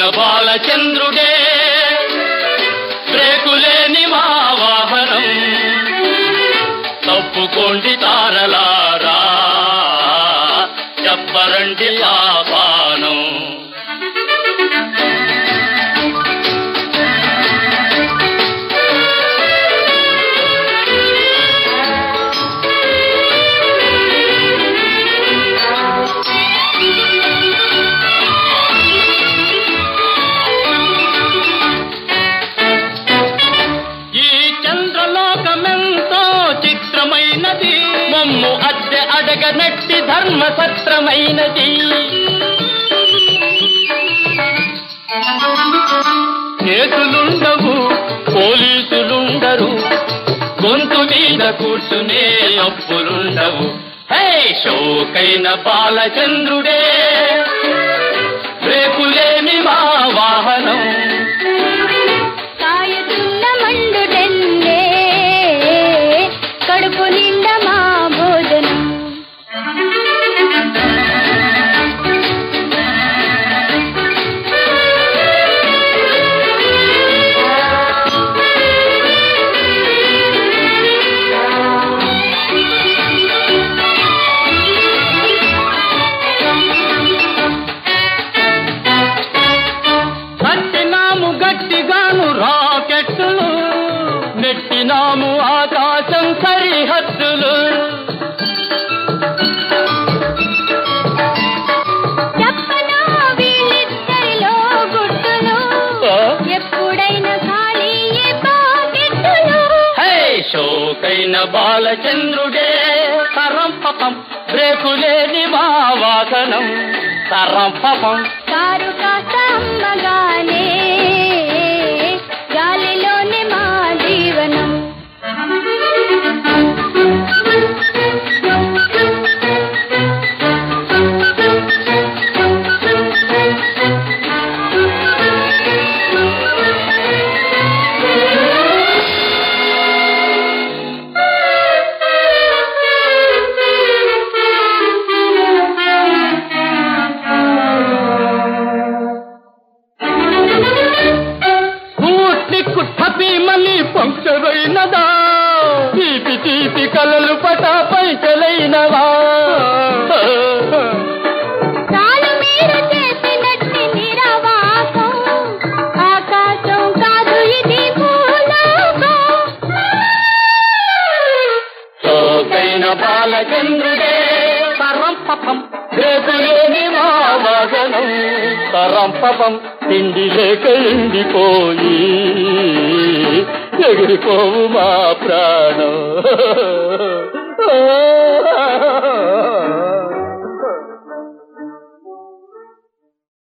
బాలచంద్రుడే బ్రేకులేని మా వాహనం తప్పుకోండి తారలారా చెప్పరండి ఆహ్వానం ఈ చంద్రలోకమెంతో చిత్రమైనది మమ్ము అద్దె అడగనట్టి ధర్మ సత్రమైనది చేతులుండవు పోలీసులుండరు గొంతు మీద కూర్చునే అప్పులుండవు హే షోకైన బాలచంద్రుడే రేపులేని మా వాహనం కాయుతున్న మండుటెల్లే కడుపు నిండా మా భోజనం కట్టినాము గట్టిగాను రాకెట్టులు నెట్టినాము ఆకాశం సరిహద్దులు చెప్పనా వీళ్ళిద్దరిలో గుట్టులు ఎప్పుడైనా ఖాళీ ఏ పాకెట్టులు హే షోకైన బాలచంద్రుడే తరం పపం బ్రేకులేని మా వాసనం తరం పపం కారు కాస్త అమ్మగానే గాలిలోనే మా జీవనం కూట్నిక్కు టపీమని పంక్చర్ అయినదా తీపి తీపి కలలు పట పైకలైనవా చాలు మీరు చేసినట్టి నిరవాకం ఆకాశం కాదు ఇది భూలోకం సోకైన బాలచంద్రుడే తరం పపం రేపులేని మా వాసనం తరం పపం తిండి లేక ఎండిపోయి ఎగిరిపోవు మా ప్రాణం